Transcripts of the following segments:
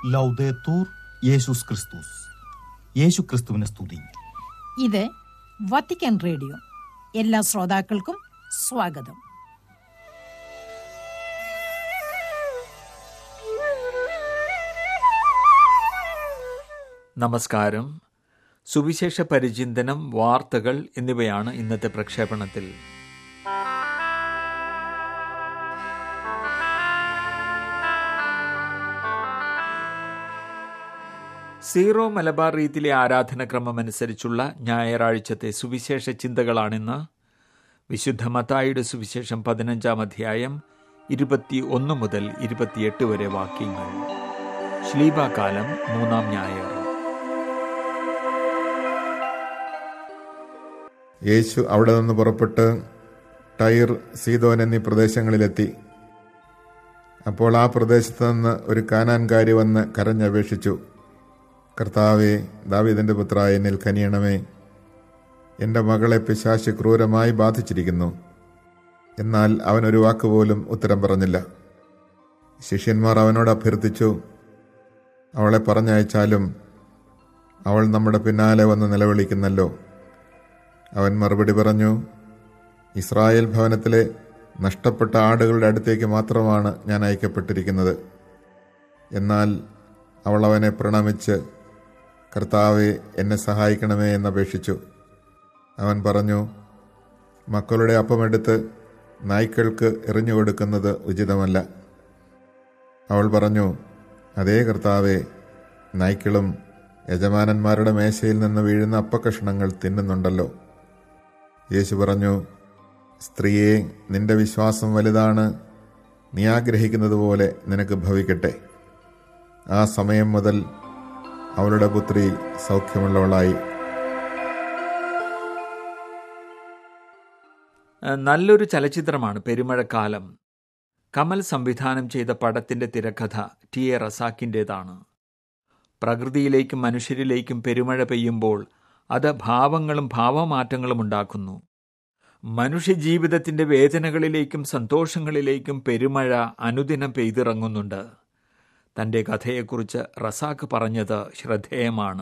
ലൗദേത്തൂർ യേശുസ് ക്രിസ്തുസ് യേശു ക്രിസ്തുവിനെ സ്തുതി ഇത് വത്തിക്കാൻ റേഡിയോ എല്ലാ ശ്രോതാക്കൾക്കും സ്വാഗതം നമസ്കാരം സുവിശേഷ പരിചിന്തനം വാർത്തകൾ എന്നിവയാണ് ഇന്നത്തെ പ്രക്ഷേപണത്തിൽ സീറോ മലബാർ റീത്തിലെ ആരാധനക്രമം അനുസരിച്ചുള്ള ഞായറാഴ്ചത്തെ സുവിശേഷ ചിന്തകളാണിന്ന് വിശുദ്ധ മത്തായിയുടെ സുവിശേഷം പതിനഞ്ചാം അധ്യായം ഇരുപത്തി ഒന്ന് മുതൽ ഇരുപത്തിയെട്ട് വരെ വാക്യങ്ങൾ ശ്ലീബാകാലം മൂന്നാം ഞായർ യേശു അവിടെ നിന്ന് പുറപ്പെട്ട് ടൈർ സീതോൻ എന്നീ പ്രദേശങ്ങളിലെത്തി അപ്പോൾ ആ പ്രദേശത്ത് നിന്ന് ഒരു കാനാൻകാരി വന്ന് കരഞ്ഞപേക്ഷിച്ചു കർത്താവെ ദാവീദിന്റെ പുത്ര എന്നിൽ കനിയണമേ എൻ്റെ മകളെ പിശാശ് ക്രൂരമായി ബാധിച്ചിരിക്കുന്നു എന്നാൽ അവൻ ഒരു വാക്കുപോലും ഉത്തരം പറഞ്ഞില്ല ശിഷ്യന്മാർ അവനോട് അഭ്യർത്ഥിച്ചു അവളെ പറഞ്ഞയച്ചാലും അവൾ നമ്മുടെ പിന്നാലെ വന്ന് നിലവിളിക്കുന്നല്ലോ അവൻ മറുപടി പറഞ്ഞു ഇസ്രായേൽ ഭവനത്തിലെ നഷ്ടപ്പെട്ട ആടുകളുടെ അടുത്തേക്ക് മാത്രമാണ് ഞാൻ അയക്കപ്പെട്ടിരിക്കുന്നത് എന്നാൽ അവൾ അവനെ പ്രണമിച്ച് കർത്താവെ എന്നെ സഹായിക്കണമേ എന്നപേക്ഷിച്ചു അവൻ പറഞ്ഞു മക്കളുടെ അപ്പമെടുത്ത് നായ്ക്കൾക്ക് എറിഞ്ഞു കൊടുക്കുന്നത് ഉചിതമല്ല അവൾ പറഞ്ഞു അതേ കർത്താവെ നായ്ക്കളും യജമാനന്മാരുടെ മേശയിൽ നിന്ന് വീഴുന്ന അപ്പക്കഷണങ്ങൾ തിന്നുന്നുണ്ടല്ലോ യേശു പറഞ്ഞു സ്ത്രീയെ നിന്റെ വിശ്വാസം വലുതാണ് നീ ആഗ്രഹിക്കുന്നത് പോലെ നിനക്ക് ഭവിക്കട്ടെ ആ സമയം മുതൽ അവളുടെ പുത്രി സൗഖ്യമുള്ളവളായി നല്ലൊരു ചലച്ചിത്രമാണ് പെരുമഴക്കാലം കമൽ സംവിധാനം ചെയ്ത പടത്തിന്റെ തിരക്കഥ ടി എ റസാക്കിൻ്റെതാണ് പ്രകൃതിയിലേക്കും മനുഷ്യരിലേക്കും പെരുമഴ പെയ്യുമ്പോൾ അത് ഭാവങ്ങളും ഭാവമാറ്റങ്ങളും ഉണ്ടാക്കുന്നു മനുഷ്യജീവിതത്തിന്റെ വേദനകളിലേക്കും സന്തോഷങ്ങളിലേക്കും പെരുമഴ അനുദിനം പെയ്തിറങ്ങുന്നുണ്ട് തന്റെ കഥയെക്കുറിച്ച് റസാക്ക് പറഞ്ഞത് ശ്രദ്ധേയമാണ്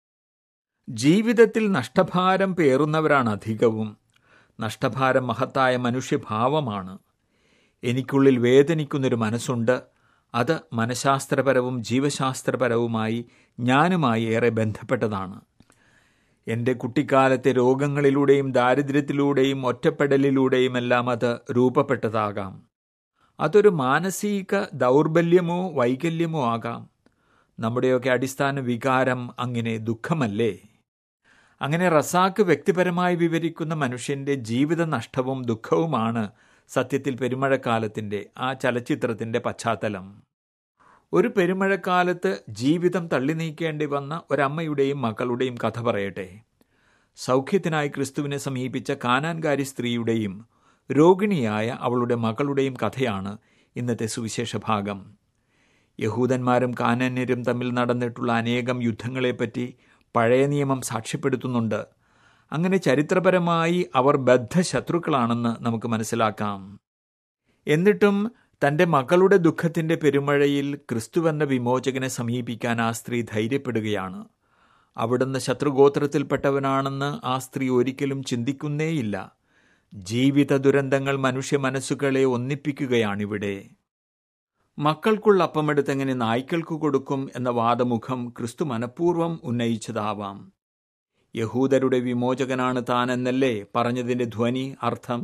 ജീവിതത്തിൽ നഷ്ടഭാരം പേറുന്നവരാണ് അധികവും നഷ്ടഭാരം മഹത്തായ മനുഷ്യഭാവമാണ് എനിക്കുള്ളിൽ വേദനിക്കുന്നൊരു മനസ്സുണ്ട് അത് മനഃശാസ്ത്രപരവും ജീവശാസ്ത്രപരവുമായി ഞാനുമായി ഏറെ ബന്ധപ്പെട്ടതാണ് എൻ്റെ കുട്ടിക്കാലത്തെ രോഗങ്ങളിലൂടെയും ദാരിദ്ര്യത്തിലൂടെയും ഒറ്റപ്പെടലിലൂടെയും എല്ലാം അത് രൂപപ്പെട്ടതാകാം അതൊരു മാനസിക ദൗർബല്യമോ വൈകല്യമോ ആകാം നമ്മുടെയൊക്കെ അടിസ്ഥാന വികാരം അങ്ങനെ ദുഃഖമല്ലേ അങ്ങനെ റസാക്ക് വ്യക്തിപരമായി വിവരിക്കുന്ന മനുഷ്യന്റെ ജീവിത നഷ്ടവും ദുഃഖവുമാണ് സത്യത്തിൽ പെരുമഴക്കാലത്തിന്റെ ആ ചലച്ചിത്രത്തിന്റെ പശ്ചാത്തലം ഒരു പെരുമഴക്കാലത്ത് ജീവിതം തള്ളി നീക്കേണ്ടി വന്ന ഒരമ്മയുടെയും മക്കളുടെയും കഥ പറയട്ടെ സൗഖ്യത്തിനായി ക്രിസ്തുവിനെ സമീപിച്ച കാനാൻകാരി സ്ത്രീയുടെയും രോഗിണിയായ അവളുടെ മകളുടെയും കഥയാണ് ഇന്നത്തെ സുവിശേഷ ഭാഗം യഹൂദന്മാരും കാനന്യരും തമ്മിൽ നടന്നിട്ടുള്ള അനേകം യുദ്ധങ്ങളെപ്പറ്റി പഴയ നിയമം സാക്ഷ്യപ്പെടുത്തുന്നുണ്ട് അങ്ങനെ ചരിത്രപരമായി അവർ ബദ്ധശത്രുക്കളാണെന്ന് നമുക്ക് മനസ്സിലാക്കാം എന്നിട്ടും തന്റെ മകളുടെ ദുഃഖത്തിന്റെ പെരുമഴയിൽ ക്രിസ്തുവെന്ന വിമോചകനെ സമീപിക്കാൻ ആ സ്ത്രീ ധൈര്യപ്പെടുകയാണ് അവിടുന്ന് ശത്രുഗോത്രത്തിൽപ്പെട്ടവനാണെന്ന് ആ സ്ത്രീ ഒരിക്കലും ചിന്തിക്കുന്നേയില്ല ജീവിത ദുരന്തങ്ങൾ മനുഷ്യ മനസ്സുകളെ ഒന്നിപ്പിക്കുകയാണിവിടെ മക്കൾക്കുള്ള അപ്പമെടുത്തെങ്ങനെ നായ്ക്കൾക്ക് കൊടുക്കും എന്ന വാദമുഖം ക്രിസ്തു മനഃപൂർവ്വം ഉന്നയിച്ചതാവാം യഹൂദരുടെ വിമോചകനാണ് താൻ എന്നല്ലേ പറഞ്ഞതിന്റെ ധ്വനി അർത്ഥം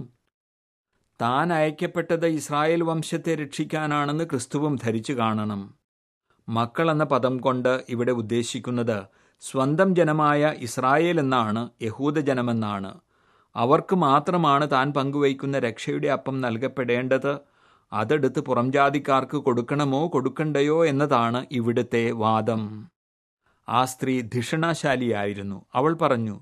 താൻ അയക്കപ്പെട്ടത് ഇസ്രായേൽ വംശത്തെ രക്ഷിക്കാനാണെന്ന് ക്രിസ്തുവും ധരിച്ചു കാണണം മക്കൾ എന്ന പദം കൊണ്ട് ഇവിടെ ഉദ്ദേശിക്കുന്നത് സ്വന്തം ജനമായ ഇസ്രായേൽ എന്നാണ് യഹൂദ ജനമെന്നാണ് അവർക്ക് മാത്രമാണ് താൻ പങ്കുവയ്ക്കുന്ന രക്ഷയുടെ അപ്പം നൽകപ്പെടേണ്ടത് അതെടുത്ത് പുറംജാതിക്കാർക്ക് കൊടുക്കണമോ കൊടുക്കണ്ടയോ എന്നതാണ് ഇവിടുത്തെ വാദം ആ സ്ത്രീ ധിഷണാശാലിയായിരുന്നു അവൾ പറഞ്ഞു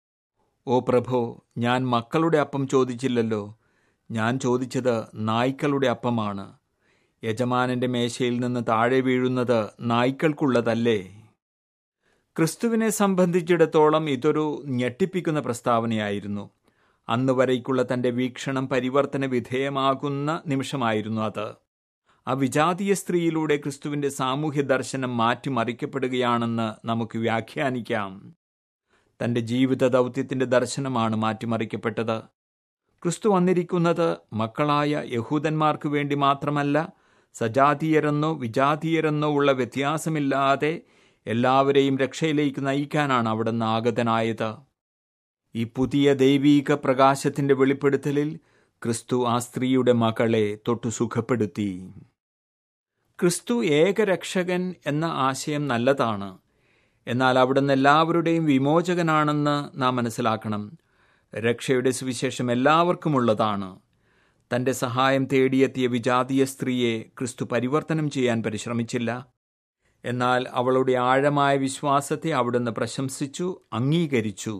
ഓ പ്രഭോ ഞാൻ മക്കളുടെ അപ്പം ചോദിച്ചില്ലല്ലോ ഞാൻ ചോദിച്ചത് നായ്ക്കളുടെ അപ്പമാണ് യജമാനന്റെ മേശയിൽ നിന്ന് താഴെ വീഴുന്നത് നായ്ക്കൾക്കുള്ളതല്ലേ ക്രിസ്തുവിനെ സംബന്ധിച്ചിടത്തോളം ഇതൊരു ഞെട്ടിപ്പിക്കുന്ന പ്രസ്താവനയായിരുന്നു അന്ന് വരയ്ക്കുള്ള തന്റെ വീക്ഷണം പരിവർത്തന വിധേയമാകുന്ന നിമിഷമായിരുന്നു അത് ആ വിജാതീയ സ്ത്രീയിലൂടെ ക്രിസ്തുവിന്റെ സാമൂഹ്യ ദർശനം മാറ്റിമറിക്കപ്പെടുകയാണെന്ന് നമുക്ക് വ്യാഖ്യാനിക്കാം തന്റെ ജീവിത ദൗത്യത്തിന്റെ ദർശനമാണ് മാറ്റിമറിക്കപ്പെട്ടത് ക്രിസ്തു വന്നിരിക്കുന്നത് മക്കളായ യഹൂദന്മാർക്ക് വേണ്ടി മാത്രമല്ല സജാതീയരെന്നോ വിജാതീയരെന്നോ ഉള്ള വ്യത്യാസമില്ലാതെ എല്ലാവരെയും രക്ഷയിലേക്ക് നയിക്കാനാണ് അവിടുന്ന് ആഗതനായത് ഈ പുതിയ ദൈവീക പ്രകാശത്തിന്റെ വെളിപ്പെടുത്തലിൽ ക്രിസ്തു ആ സ്ത്രീയുടെ മകളെ തൊട്ടു സുഖപ്പെടുത്തി ക്രിസ്തു ഏകരക്ഷകൻ എന്ന ആശയം നല്ലതാണ് എന്നാൽ അവിടുന്ന് എല്ലാവരുടെയും വിമോചകനാണെന്ന് നാം മനസ്സിലാക്കണം രക്ഷയുടെ സുവിശേഷം എല്ലാവർക്കുമുള്ളതാണ് തന്റെ സഹായം തേടിയെത്തിയ വിജാതീയ സ്ത്രീയെ ക്രിസ്തു പരിവർത്തനം ചെയ്യാൻ പരിശ്രമിച്ചില്ല എന്നാൽ അവളുടെ ആഴമായ വിശ്വാസത്തെ അവിടുന്ന് പ്രശംസിച്ചു അംഗീകരിച്ചു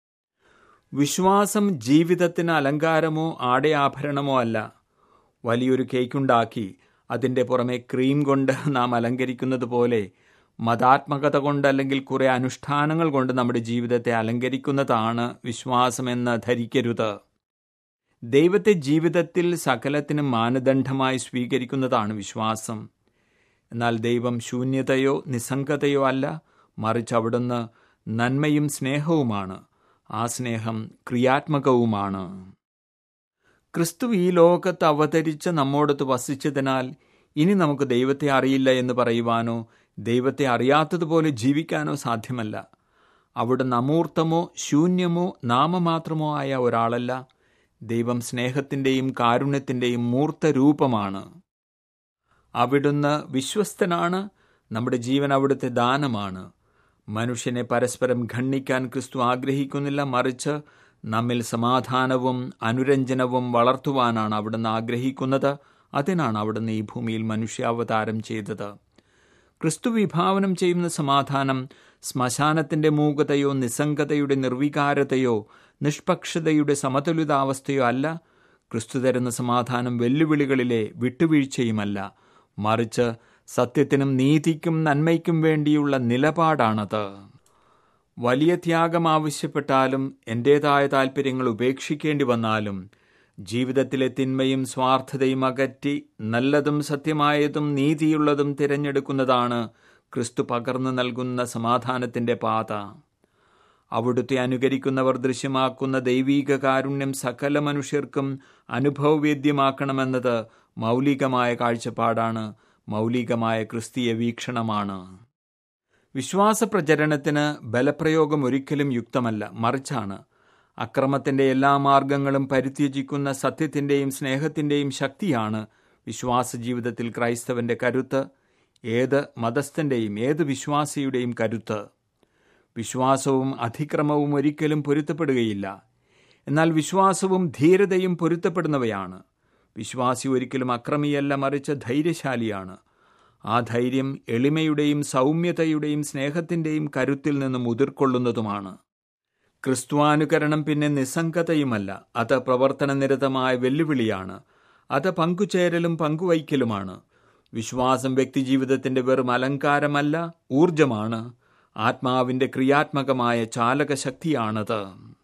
വിശ്വാസം ജീവിതത്തിന് അലങ്കാരമോ ആടയാഭരണമോ അല്ല വലിയൊരു കേക്കുണ്ടാക്കി അതിൻ്റെ പുറമെ ക്രീം കൊണ്ട് നാം അലങ്കരിക്കുന്നത് പോലെ മതാത്മകത കൊണ്ട് അല്ലെങ്കിൽ കുറെ അനുഷ്ഠാനങ്ങൾ കൊണ്ട് നമ്മുടെ ജീവിതത്തെ അലങ്കരിക്കുന്നതാണ് വിശ്വാസമെന്ന് ധരിക്കരുത് ദൈവത്തെ ജീവിതത്തിൽ സകലത്തിനും മാനദണ്ഡമായി സ്വീകരിക്കുന്നതാണ് വിശ്വാസം എന്നാൽ ദൈവം ശൂന്യതയോ നിസ്സംഗതയോ അല്ല മറിച്ച് അവിടുന്ന് നന്മയും സ്നേഹവുമാണ് ആ സ്നേഹം ക്രിയാത്മകവുമാണ് ക്രിസ്തു ഈ ലോകത്ത് അവതരിച്ച് നമ്മോടത്ത് വസിച്ചതിനാൽ ഇനി നമുക്ക് ദൈവത്തെ അറിയില്ല എന്ന് പറയുവാനോ ദൈവത്തെ അറിയാത്തതുപോലെ ജീവിക്കാനോ സാധ്യമല്ല അവിടുന്ന് അമൂർത്തമോ ശൂന്യമോ നാമമാത്രമോ ആയ ഒരാളല്ല ദൈവം സ്നേഹത്തിൻ്റെയും കാരുണ്യത്തിൻ്റെയും മൂർത്ത രൂപമാണ് അവിടുന്ന് വിശ്വസ്തനാണ് നമ്മുടെ ജീവൻ അവിടുത്തെ ദാനമാണ് മനുഷ്യനെ പരസ്പരം ഖണ്ഡിക്കാൻ ക്രിസ്തു ആഗ്രഹിക്കുന്നില്ല മറിച്ച് നമ്മിൽ സമാധാനവും അനുരഞ്ജനവും വളർത്തുവാനാണ് അവിടുന്ന് ആഗ്രഹിക്കുന്നത് അതിനാണ് അവിടുന്ന് ഈ ഭൂമിയിൽ മനുഷ്യാവതാരം ചെയ്തത് ക്രിസ്തു വിഭാവനം ചെയ്യുന്ന സമാധാനം ശ്മശാനത്തിന്റെ മൂകതയോ നിസ്സംഗതയുടെ നിർവികാരതയോ നിഷ്പക്ഷതയുടെ സമതുലിതാവസ്ഥയോ അല്ല ക്രിസ്തു തരുന്ന സമാധാനം വെല്ലുവിളികളിലെ വിട്ടുവീഴ്ചയുമല്ല മറിച്ച് സത്യത്തിനും നീതിക്കും നന്മയ്ക്കും വേണ്ടിയുള്ള നിലപാടാണത് വലിയ ത്യാഗം ആവശ്യപ്പെട്ടാലും എൻ്റേതായ താൽപ്പര്യങ്ങൾ ഉപേക്ഷിക്കേണ്ടി വന്നാലും ജീവിതത്തിലെ തിന്മയും സ്വാർത്ഥതയും അകറ്റി നല്ലതും സത്യമായതും നീതിയുള്ളതും തിരഞ്ഞെടുക്കുന്നതാണ് ക്രിസ്തു പകർന്നു നൽകുന്ന സമാധാനത്തിൻ്റെ പാത അവിടുത്തെ അനുകരിക്കുന്നവർ ദൃശ്യമാക്കുന്ന ദൈവീക കാരുണ്യം സകല മനുഷ്യർക്കും അനുഭവവേദ്യമാക്കണമെന്നത് മൗലികമായ കാഴ്ചപ്പാടാണ് മൗലികമായ ക്രിസ്തീയ വീക്ഷണമാണ് വിശ്വാസ പ്രചരണത്തിന് ബലപ്രയോഗം ഒരിക്കലും യുക്തമല്ല മറിച്ചാണ് അക്രമത്തിന്റെ എല്ലാ മാർഗങ്ങളും പരിത്യജിക്കുന്ന സത്യത്തിന്റെയും സ്നേഹത്തിന്റെയും ശക്തിയാണ് വിശ്വാസ ജീവിതത്തിൽ ക്രൈസ്തവന്റെ കരുത്ത് ഏത് മതസ്ഥന്റെയും ഏത് വിശ്വാസിയുടെയും കരുത്ത് വിശ്വാസവും അതിക്രമവും ഒരിക്കലും പൊരുത്തപ്പെടുകയില്ല എന്നാൽ വിശ്വാസവും ധീരതയും പൊരുത്തപ്പെടുന്നവയാണ് വിശ്വാസി ഒരിക്കലും അക്രമിയല്ല മറിച്ച് ധൈര്യശാലിയാണ് ആ ധൈര്യം എളിമയുടെയും സൗമ്യതയുടെയും സ്നേഹത്തിന്റെയും കരുത്തിൽ നിന്നും ഉതിർക്കൊള്ളുന്നതുമാണ് ക്രിസ്തുവാനുകരണം പിന്നെ നിസ്സംഗതയുമല്ല അത് പ്രവർത്തനനിരതമായ വെല്ലുവിളിയാണ് അത് പങ്കുചേരലും പങ്കുവയ്ക്കലുമാണ് വിശ്വാസം വ്യക്തിജീവിതത്തിന്റെ വെറും അലങ്കാരമല്ല ഊർജമാണ് ആത്മാവിന്റെ ക്രിയാത്മകമായ ചാലകശക്തിയാണത്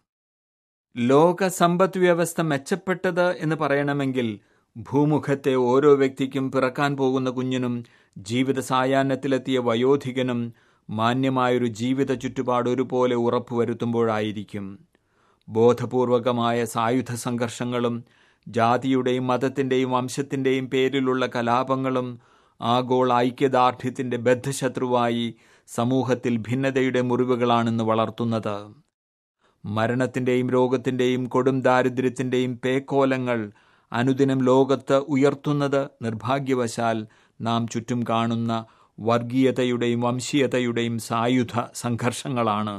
ലോക സമ്പദ് വ്യവസ്ഥ മെച്ചപ്പെട്ടത് എന്ന് പറയണമെങ്കിൽ ഭൂമുഖത്തെ ഓരോ വ്യക്തിക്കും പിറക്കാൻ പോകുന്ന കുഞ്ഞിനും ജീവിത സായാഹ്നത്തിലെത്തിയ വയോധികനും മാന്യമായൊരു ജീവിത ചുറ്റുപാട് ഒരുപോലെ ഉറപ്പുവരുത്തുമ്പോഴായിരിക്കും ബോധപൂർവകമായ സായുധ സംഘർഷങ്ങളും ജാതിയുടെയും മതത്തിന്റെയും വംശത്തിന്റെയും പേരിലുള്ള കലാപങ്ങളും ആഗോള ഐക്യദാർഢ്യത്തിന്റെ ബദ്ധശത്രുവായി സമൂഹത്തിൽ ഭിന്നതയുടെ മുറിവുകളാണെന്ന് വളർത്തുന്നത് മരണത്തിന്റെയും രോഗത്തിന്റെയും കൊടും ദാരിദ്ര്യത്തിന്റെയും പേക്കോലങ്ങൾ അനുദിനം ലോകത്ത് ഉയർത്തുന്നത് നിർഭാഗ്യവശാൽ നാം ചുറ്റും കാണുന്ന വർഗീയതയുടെയും വംശീയതയുടെയും സായുധ സംഘർഷങ്ങളാണ്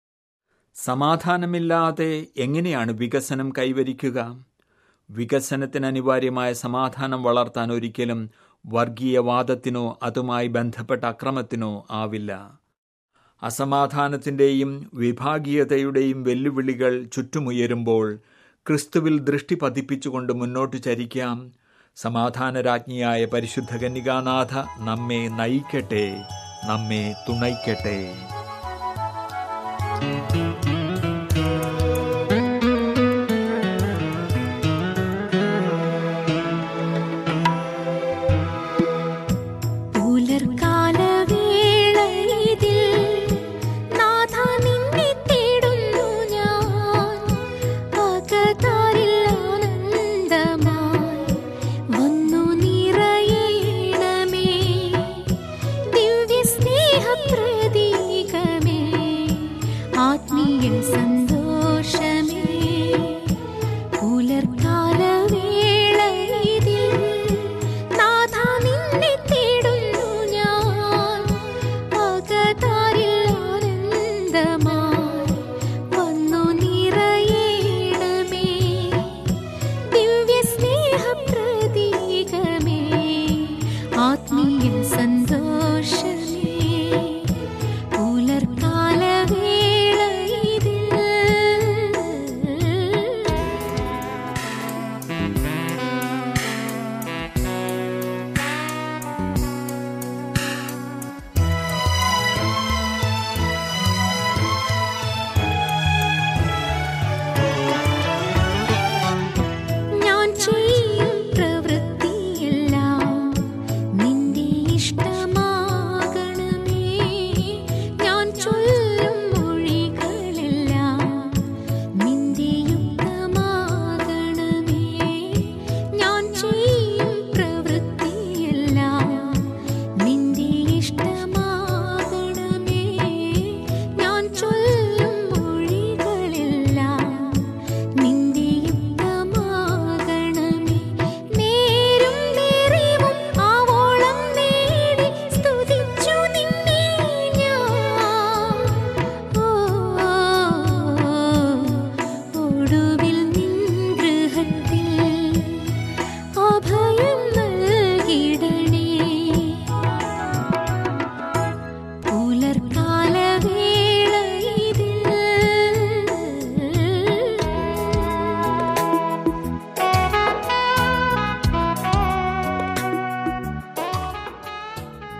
സമാധാനമില്ലാതെ എങ്ങനെയാണ് വികസനം കൈവരിക്കുക വികസനത്തിന് അനിവാര്യമായ സമാധാനം വളർത്താൻ ഒരിക്കലും വർഗീയവാദത്തിനോ അതുമായി ബന്ധപ്പെട്ട അക്രമത്തിനോ ആവില്ല അസമാധാനത്തിന്റെയും വിഭാഗീയതയുടെയും വെല്ലുവിളികൾ ചുറ്റുമുയരുമ്പോൾ ക്രിസ്തുവിൽ ദൃഷ്ടി പതിപ്പിച്ചുകൊണ്ട് മുന്നോട്ട് ചരിക്കാം സമാധാനരാജ്ഞിയായ പരിശുദ്ധ കന്യകാനാഥ നമ്മെ നയിക്കട്ടെ നമ്മെ തുണയ്ക്കട്ടെ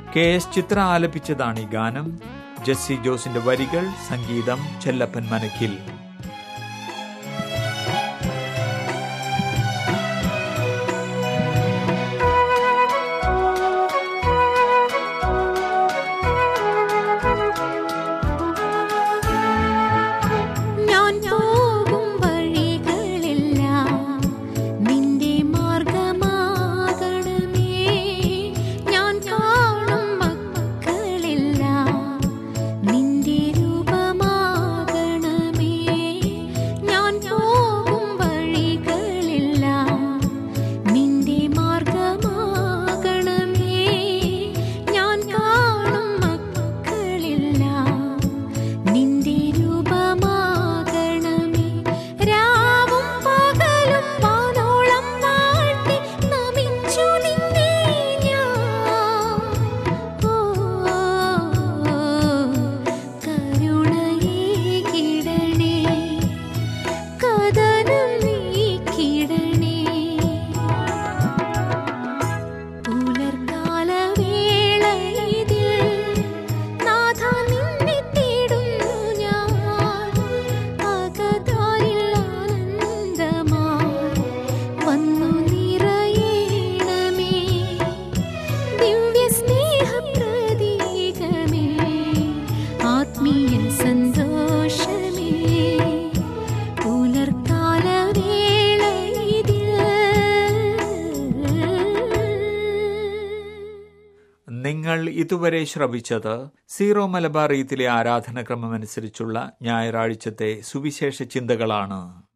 കെ എസ് ചിത്ര ആലപിച്ചതാണ് ഈ ഗാനം ജസ്സി ജോസിന്റെ വരികൾ സംഗീതം ചെല്ലപ്പൻ മനക്കിൽ ഞാൻ പോകും വഴികളെല്ലാം നിന്റെ മാർഗമാകണമേ ഞാൻ കാണും മക്കളെല്ലാം നിന്റെ രൂപമാകണമേ ഞാൻ പോകും വഴികളെല്ലാം നിന്റെ മാർഗമാകണമേ ഞാൻ കാണും മക്കളെല്ലാം നിന്റെ രൂപമാകണമേ രാവും പകലും വാനോളം വാഴ്ത്തി നമിച്ചു നിന്നെ ഞാൻ ഓ കരുണയേകിടണേ കഥനം നീക്കിടണേ പുലർക്കാലവേളയിതിൽ നാഥ നിന്നെ തേടുന്നു ഞാൻ അകതാരിൽ ആനന്ദമായി വന്നു നിറയണമേ ദിവ്യ സ്നേഹപ്രതീകമേ ആത്മീയ സന്തോഷമേ പുലർക്കാലവേളയിതിൽ നിങ്ങൾ ഇതുവരെ ശ്രവിച്ചത് സീറോ മലബാർ ഈത്തിലെ ആരാധനക്രമമനുസരിച്ചുള്ള ഞായറാഴ്ചത്തെ സുവിശേഷ ചിന്തകളാണ്